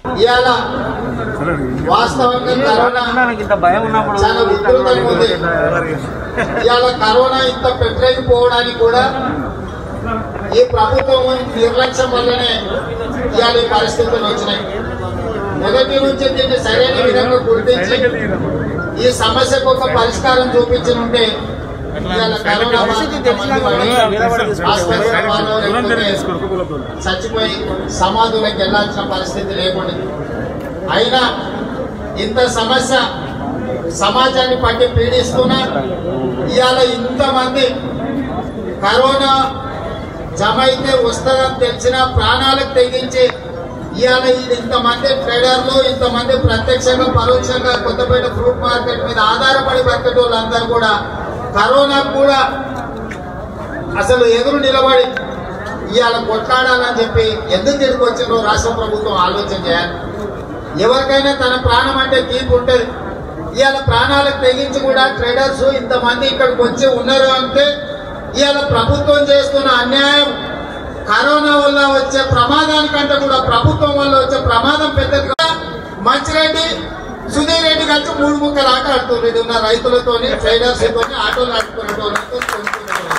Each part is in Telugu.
ఇవాళ వాస్తవంగా కరోనా నాకు ఇంత భయం ఉన్నప్పుడు చాలా విస్తృతంగా ఉంది ఇవాళ కరోనా ఇంత పెట్టలేకపోవడానికి కూడా ఈ ప్రభుత్వం నిర్లక్ష్యం వల్లనే ఇవాళ ఈ పరిస్థితులు వచ్చినాయి మొదటి నుంచి దీన్ని సరైన విధంగా గుర్తించి ఈ సమస్యకు ఒక పరిష్కారం చూపించి ఉంటే ఇవాళ కరోనా బాధిత మంది పడి ఆసుపత్రిలో వాళ్ళు లేకపోతే చచ్చిపోయి సమాధులకు వెళ్లాల్సిన పరిస్థితి లేకుండా అయినా ఇంత సమస్య సమాజాన్ని పట్టి పీడిస్తున్నా ఇవాళ ఇంతమంది కరోనా జమ అయితే వస్తుందని తెలిసిన ప్రాణాలకు తెగించి ఇవాళ ఈ ఇంతమంది ట్రేడర్లు ఇంతమంది ప్రత్యక్షంగా పరోక్షంగా కొత్తపేట ఫ్రూట్ మార్కెట్ మీద ఆధారపడి బతికే వాళ్ళందరూ కూడా కరోనా కూడా అసలు ఎదురు నిలబడి ఇవాళ కొట్లాడాలని చెప్పి ఎందుకు తిరిగి వచ్చిందో రాష్ట్ర ప్రభుత్వం ఆలోచన చేయాలి ఎవరికైనా తన ప్రాణం అంటే తీపి ఉంటుంది ఇవాళ ప్రాణాలకు తెగించి కూడా ట్రేడర్స్ ఇంతమంది ఇక్కడికి వచ్చి ఉన్నారు అంటే ఇవాళ ప్రభుత్వం చేస్తున్న అన్యాయం కరోనా వల్ల వచ్చే ప్రమాదానికంటే కూడా ప్రభుత్వం వల్ల వచ్చే ప్రమాదం పెద్దది కదా మంచిరెడ్డి సుధీర్ రెడ్డి కలిసి మూడు ముక్కలు ఆట ఆడుతున్నారు ఇది ఉన్న రైతులతోని ట్రేడర్స్ తోని ఆటోలు నడుపుకునేటోళ్ళతో కొనుక్కునేటోళ్ళతో.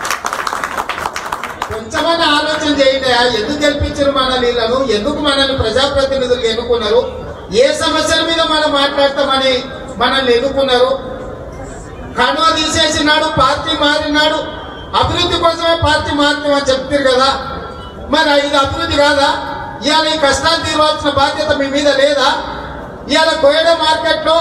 కొంచెమైనా ఆలోచన చేయండి ఎందుకు గెలిపించారు మన వీళ్ళను ఎందుకు మనల్ని ప్రజాప్రతినిధులు ఎన్నుకున్నారు ఏ సమస్యల మీద మనం మాట్లాడతామని మనల్ని ఎన్నుకున్నారు కనువ తీసేసినాడు పార్టీ మారినాడు అభివృద్ధి కోసమే పార్టీ మారుతామని చెప్తారు కదా మరి ఇది అభివృద్ధి కాదా ఇవాళ ఈ కష్టాలు తీరవలసిన బాధ్యత మీ మీద లేదా ఇవాళ కోయడ మార్కెట్లో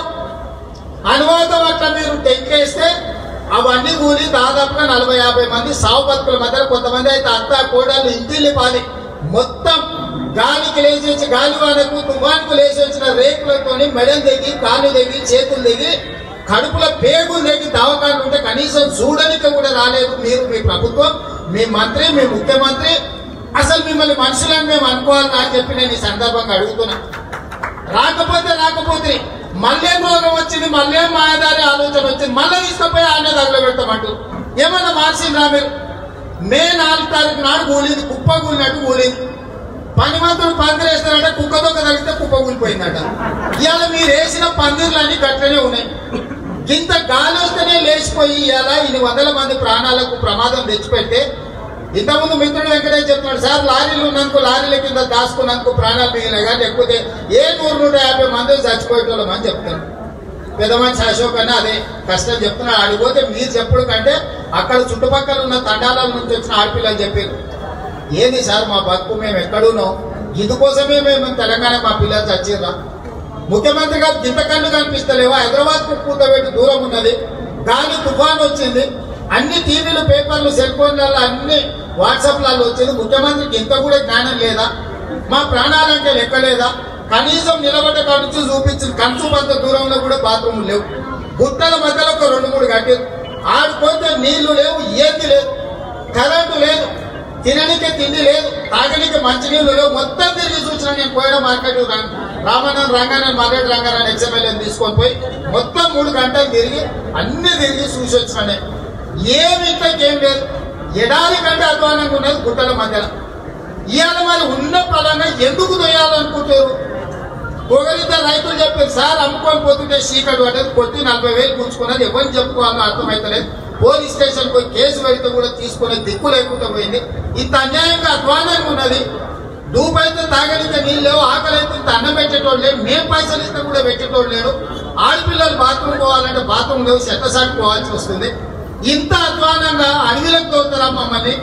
అనువాదం అట్లా మీరు టెంకేస్తే అవన్నీ కూలి దాదాపుగా నలభై యాభై మంది సావు బతుకుల మధ్యలో కొంతమంది అయితే అత్త కోడళ్ళు ఇంటిల్లి పాలి మొత్తం గాలికి లేచేసి గాలి వానకు తుఫాన్కు లేచి వచ్చిన రేకులతోని మెడలు దిగి కాళ్ళు దిగి చేతులు దిగి కడుపుల పేగులు దిగి దవాఖాన ఉంటే కనీసం చూడడానికి కూడా రాలేదు మీరు మీ ప్రభుత్వం మీ మంత్రి మీ ముఖ్యమంత్రి అసలు మిమ్మల్ని మనుషులని మేము అనుకోవాలని అని చెప్పి నేను ఈ సందర్భంగా అడుగుతున్నా రాకపోతే రాకపోతే మళ్ళేం రోగం వచ్చింది మళ్ళేం మాయదారి ఆలోచన వచ్చింది మళ్ళీ తీసుకుపోయి ఆయన దగ్గర పెడతామంటూ ఏమన్నా మార్చిండ్రా మీరు మే నాలుగు తారీఖు నాడు కూలింది కుప్ప కూలినట్టు కూలింది పని మాత్రం పందిరి వేస్తారంటే కుక్క దొక్క తగిలితే కుప్ప కూలిపోయిందట ఇవాళ మీరు వేసిన పందిర్లు అన్ని గట్లనే ఉన్నాయి ఇంత గాలి వస్తేనే లేచిపోయి ఇవాళ ఇన్ని వందల మంది ప్రాణాలకు ప్రమాదం తెచ్చిపెడితే ఇంతకుముందు మిత్రుడు వెంకటేష్ చెప్తున్నాడు సార్ లారీలు ఉన్నందుకు లారీల కింద దాచుకున్నందుకు ప్రాణాలు మిగిలినాయి కానీ లేకపోతే ఏ నూరు నూట యాభై మంది చచ్చిపోయేటోళ్ళం అని చెప్తాను పెద్ద మనిషి అశోక్ అన్న అదే కష్టం చెప్తున్నాడు ఆడిపోతే మీరు చెప్పుడు కంటే అక్కడ చుట్టుపక్కల ఉన్న తండాల నుంచి వచ్చిన ఆడపిల్లలు చెప్పారు ఏంది సార్ మా బతుకు మేము ఎక్కడున్నాం ఇందుకోసమే మేము తెలంగాణ మా పిల్లలు చచ్చిర్రా ముఖ్యమంత్రి గారు గింత కళ్ళు కనిపిస్తలేవా హైదరాబాద్ కు కూతబెట్టి దూరం ఉన్నది గాలి తుఫాన్ వచ్చింది అన్ని టీవీలు పేపర్లు సెల్ ఫోన్లలో అన్ని వాట్సాప్లలో వచ్చింది ముఖ్యమంత్రికి ఇంత కూడా జ్ఞానం లేదా మా ప్రాణాలంటే లెక్క లేదా కనీసం నిలబడ్డ కాడ నుంచి చూపించింది కంచు బంత దూరంలో కూడా బాత్రూమ్ లేవు గుట్టల మధ్యలో ఒక రెండు మూడు గంటలు ఆడుకోతే నీళ్లు లేవు ఏది లేదు కరెంటు లేదు తిననీకే తిండి లేదు తాగనీకి మంచినీళ్ళు లేవు మొత్తం తిరిగి చూసిన నేను పోయడం మార్కెట్ రామానంద రంగారాయణ మర్రెడ్డి రంగారాయణ ఎక్స్ఎమ్మెల్యేని తీసుకొని పోయి మొత్తం మూడు గంటలు తిరిగి అన్ని తిరిగి చూసి వచ్చిన నేను ఏమి ఇంట్లోకేం లేదు ఎడారి కంటే అధ్వానంగా ఉన్నది గుట్టల మధ్యలో ఇవాళ మరి ఉన్న పరంగా ఎందుకు దొయ్యాలనుకుంటారు పొగలిత రైతులు చెప్పారు సార్ అమ్ముకొని పోతుంటే చీకటి పడ్డది కొట్టి నలభై వేలు పుంచుకున్నది ఎవరిని చెప్పుకోవాలో అర్థమైతలేదు పోలీస్ స్టేషన్ పోయి కేసు పెడితే కూడా తీసుకునే దిక్కు లేకుండా పోయింది ఇంత అన్యాయంగా అధ్వానంగా ఉన్నది డూబ్ అయితే తాగలితే నీళ్ళు లేవు ఆకలి అయితే ఇంత అన్నం పెట్టేటోళ్ళు లేడు మేము పైసలు ఇస్తే కూడా పెట్టేటోళ్ళు లేడు ఆడపిల్లలు బాత్రూమ్ పోవాలంటే బాత్రూమ్ లేవు చెత్తసాటి పోవాల్సి వస్తుంది ఇంత అధ్వానంగా అడవిలకు తోలుతారా మమ్మల్ని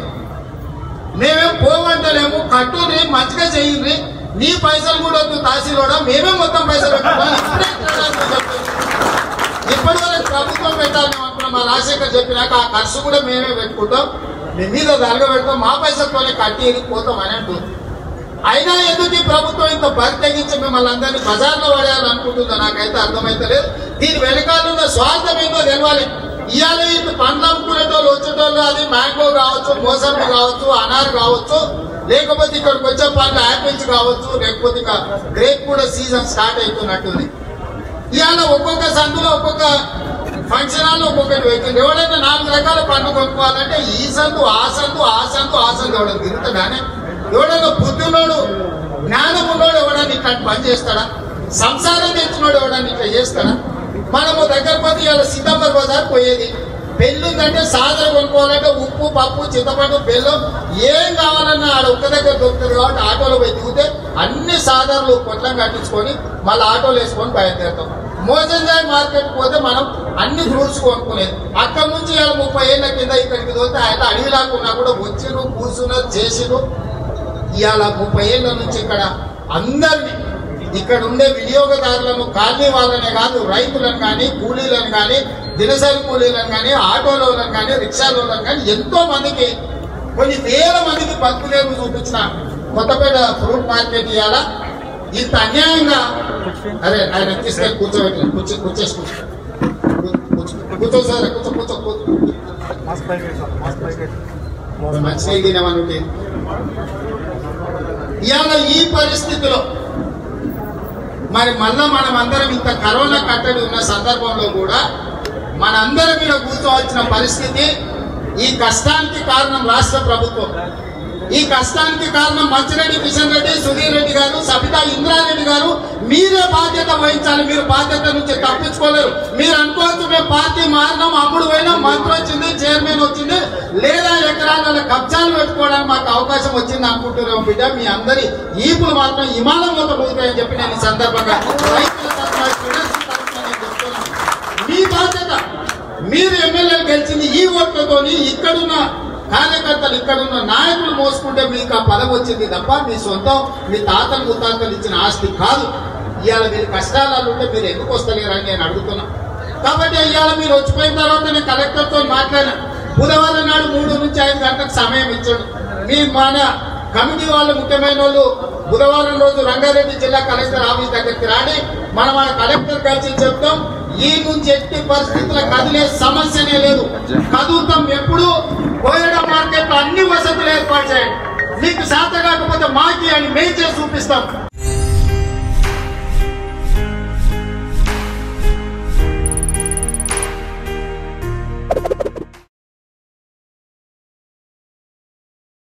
మేమేం పోవంటలేము కట్టుని మంచిగా చేయండి నీ పైసలు కూడా వద్దు తహసీలోడా మేమే మొత్తం పైసలు పెట్టుకోవాలి ఇప్పుడే తేడా చెప్పండి. ఇప్పటి వరకు ప్రభుత్వం పెట్టాలని అనుకున్నాం మా రాజశేఖర్ చెప్పినాక ఆ ఖర్చు కూడా మేమే పెట్టుకుంటాం మీ మీద దరగ పెడతాం మా పైసలతోనే కట్టి వెళ్ళిపోతాం అని అంటుంది అయినా ఎందుకు ఈ ప్రభుత్వం ఇంత బరి తెగించి మిమ్మల్ని అందరినీ బజార్లో పడేయాలనుకుంటుందో నాకైతే అర్థమైతలేదు దీని వెనకాల ఉన్న స్వార్థం ఏంటో తెలవాలి ఇవాళ ఇటు పండ్లు అమ్ముకునేటోళ్ళు వచ్చేటోళ్ళు అది మ్యాంగో కావచ్చు మోసంబి కావచ్చు అనార్ కావచ్చు లేకపోతే ఇక్కడికి వచ్చే పండ్లు యాపిల్స్ కావచ్చు లేకపోతే ఇక గ్రేప్ కూడా సీజన్ స్టార్ట్ అవుతున్నట్టుంది ఇవాళ ఒక్కొక్క సందులో ఒక్కొక్క ఫంక్షన్ హాల్ ఒక్కొక్కటి పెట్టింది ఎవడైనా నాలుగు రకాల పండ్లు కొనుక్కోవాలంటే ఈ సందు ఆ సందు ఆ సందు ఆ సందు ఎవడని తిరుగుతాడానే ఎవడైనా బుద్ధులోడు జ్ఞానమున్నోడు ఎవడన్నా ఇట్లాంటి పని చేస్తాడా సంసారం తెచ్చినోడు ఎవడన్నా ఇట్లా చేస్తాడా మనము దగ్గర పోతే ఇవాళ సితంబర్ బజార్ పోయేది పెళ్ళి ఉందంటే సాదర కొనుక్కోవాలంటే ఉప్పు పప్పు చింతపండు బెల్లం ఏం కావాలన్నా ఆడ ఒక్క దగ్గర దొరుకుతుంది కాబట్టి ఆటోలో పోయి దిగితే అన్ని సాధారణలు పొట్లం కట్టించుకొని మళ్ళీ ఆటోలు వేసుకొని బయలుదేరుతాం మోజంజాయ్ మార్కెట్ పోతే మనం అన్ని ఫ్రూట్స్ కొనుక్కునేది అక్కడ నుంచి ఇవాళ ముప్పై ఏళ్ళ కింద ఇక్కడికి పోతే ఆయన అడవిలాకున్నా కూడా వచ్చిరు కూర్చున్నారు చేసిరు ఇవాళ ముప్పై ఏళ్ళ నుంచి ఇక్కడ అందరినీ ఇక్కడ ఉండే వినియోగదారులను కాలనీ వాళ్ళనే కాదు రైతులను కానీ కూలీలను కానీ దినసరి కూలీలను కానీ ఆటోలను కానీ రిక్షాలోలను కానీ ఎంతో మందికి కొన్ని వేల మందికి బతుకులేరు చూపించిన కొత్తపేట ఫ్రూట్ మార్కెట్ ఇవాళ ఇంత అన్యాయంగా అరే ఆయన తీసుకెళ్ళి కూర్చోబెట్టి కూర్చో కూర్చేసి కూర్చో కూర్చో కూర్చో సార్ కూర్చో కూర్చో కూర్చో మాస్క్ పైకి సార్ మాస్క్ పైకి మంచిగా తినమని ఇవాళ ఈ పరిస్థితిలో మరి మళ్ళా మనం అందరం ఇంత కరోనా కట్టడి ఉన్న సందర్భంలో కూడా మనందరం మీద కూర్చోవలసిన పరిస్థితి ఈ కష్టానికి కారణం రాష్ట్ర ప్రభుత్వం ఈ కష్టానికి కారణం మంచిరెడ్డి కిషన్ రెడ్డి సుధీర్ రెడ్డి గారు సబితా ఇంద్రారెడ్డి గారు మీరే బాధ్యత వహించాలి మీరు బాధ్యత నుంచి తప్పించుకోలేరు మీరు అనుకోవచ్చు మేము పార్టీ మారినాం అమ్ముడు పోయినాం మంత్రి వచ్చింది చైర్మన్ వచ్చింది లేదా ఎకరాల కబ్జాలు పెట్టుకోవడానికి మాకు అవకాశం వచ్చింది అనుకుంటున్నాం బిడ్డ మీ అందరి ఈపులు మాత్రం హిమాలయం మొత్తం పోతాయని చెప్పి నేను ఈ సందర్భంగా రైతుల తరఫున, స్టూడెంట్స్ తరఫున నేను చెప్తున్నాను. మీ బాధ్యత మీరు ఎమ్మెల్యేలు గెలిచింది ఈ ఓట్లతోని ఇక్కడున్న కార్యకర్తలు ఇక్కడున్న నాయకులు మోసుకుంటే మీకు ఆ పదవి వచ్చింది తప్ప మీ సొంతం మీ తాతలు ముత్తాతలు ఇచ్చిన ఆస్తి కాదు ఇవాళ మీరు కష్టాలలో ఉంటే మీరు ఎందుకు వస్తలేరని నేను అడుగుతున్నా కాబట్టి ఇవాళ మీరు వచ్చిపోయిన తర్వాత నేను కలెక్టర్తో మాట్లాడినా బుధవారం నాడు మూడు నుంచి ఐదు గంటలకు సమయం ఇచ్చాడు మీ మన కమిటీ వాళ్ళు ముఖ్యమైన వాళ్ళు బుధవారం రోజు రంగారెడ్డి జిల్లా కలెక్టర్ ఆఫీస్ దగ్గరికి రాని మనం ఆ కలెక్టర్ కలిసి చెప్తాం ఈ నుంచి ఎట్టి పరిస్థితుల కదిలే సమస్యనే లేదు కదులుతాం ఎప్పుడు కోయడ మార్కెట్ అన్ని వసతులు ఏర్పాటు చేయండి మీకు శాత కాకపోతే మాకి అని మేము చేసి చూపిస్తాం